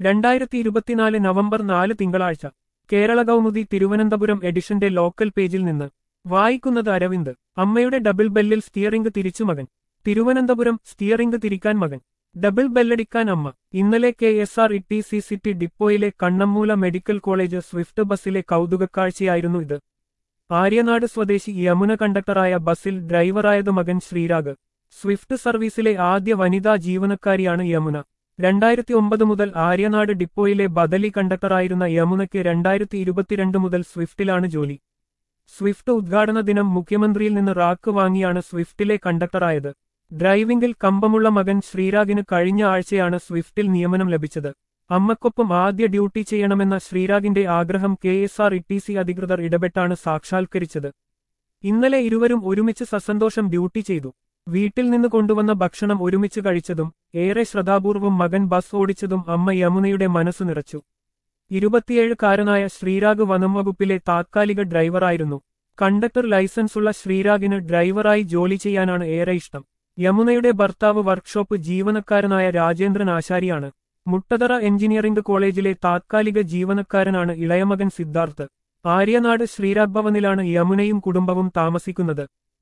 രണ്ടായിരത്തി ഇരുപത്തിനാല് നവംബർ നാല് തിങ്കളാഴ്ച കേരള കൗമുദി തിരുവനന്തപുരം എഡിഷന്റെ ലോക്കൽ പേജിൽ നിന്ന് വായിക്കുന്നത് അരവിന്ദ് അമ്മയുടെ ഡബിൾ ബെല്ലിൽ സ്റ്റിയറിംഗ് തിരിച്ചു മകൻ തിരുവനന്തപുരം സ്റ്റിയറിംഗ് തിരിക്കാൻ മകൻ ഡബിൾ ബെല്ലടിക്കാൻ അമ്മ ഇന്നലെ K S R T C city സിറ്റി ഡിപ്പോയിലെ കണ്ണമ്മൂല മെഡിക്കൽ കോളേജ് സ്വിഫ്റ്റ് ബസ്സിലെ കൗതുകക്കാഴ്ചയായിരുന്നു ഇത് ആര്യനാട് സ്വദേശി യമുന കണ്ടക്ടറായ ബസ്സിൽ ഡ്രൈവറായത് മകൻ ശ്രീരാഗ് സ്വിഫ്റ്റ് സർവീസിലെ ആദ്യ വനിതാ ജീവനക്കാരിയാണ് യമുന രണ്ടായിരത്തി ഒമ്പത് മുതൽ ആര്യനാട് ഡിപ്പോയിലെ ബദലി കണ്ടക്ടറായിരുന്ന യമുനയ്ക്ക് രണ്ടായിരത്തി ഇരുപത്തിരണ്ട് മുതൽ സ്വിഫ്റ്റിലാണ് ജോലി സ്വിഫ്റ്റ് ഉദ്ഘാടന ദിനം മുഖ്യമന്ത്രിയിൽ നിന്ന് റാക്ക് വാങ്ങിയാണ് സ്വിഫ്റ്റിലെ കണ്ടക്ടറായത് ഡ്രൈവിംഗിൽ കമ്പമുള്ള മകൻ ശ്രീരാഗിന് കഴിഞ്ഞ ആഴ്ചയാണ് സ്വിഫ്റ്റിൽ നിയമനം ലഭിച്ചത് അമ്മക്കൊപ്പം ആദ്യ ഡ്യൂട്ടി ചെയ്യണമെന്ന ശ്രീരാഗിന്റെ ആഗ്രഹം K S R T C സി അധികൃതർ ഇടപെട്ടാണ് സാക്ഷാത്കരിച്ചത് ഇന്നലെ ഇരുവരും ഒരുമിച്ച് സസന്തോഷം ഡ്യൂട്ടി ചെയ്തു വീട്ടിൽ നിന്ന് കൊണ്ടുവന്ന ഭക്ഷണം ഒരുമിച്ച് കഴിച്ചതും ഏറെ ശ്രദ്ധാപൂർവം മകൻ ബസ് ഓടിച്ചതും അമ്മ യമുനയുടെ മനസ്സ് നിറച്ചു ഇരുപത്തിയേഴുകാരനായ ശ്രീരാഗ് വനം വകുപ്പിലെ താത്കാലിക ഡ്രൈവറായിരുന്നു കണ്ടക്ടർ ലൈസൻസുള്ള ശ്രീരാഗിന് ഡ്രൈവറായി ജോലി ചെയ്യാനാണ് ഏറെ ഇഷ്ടം യമുനയുടെ ഭർത്താവ് വർക്ക്ഷോപ്പ് ജീവനക്കാരനായ രാജേന്ദ്രൻ ആശാരിയാണ് മുട്ടതറ എഞ്ചിനീയറിംഗ് കോളേജിലെ താത്കാലിക ജീവനക്കാരനാണ് ഇളയമകൻ സിദ്ധാർത്ഥ് ആര്യനാട് ശ്രീരാഗ് ഭവനിലാണ് യമുനയും കുടുംബവും താമസിക്കുന്നത്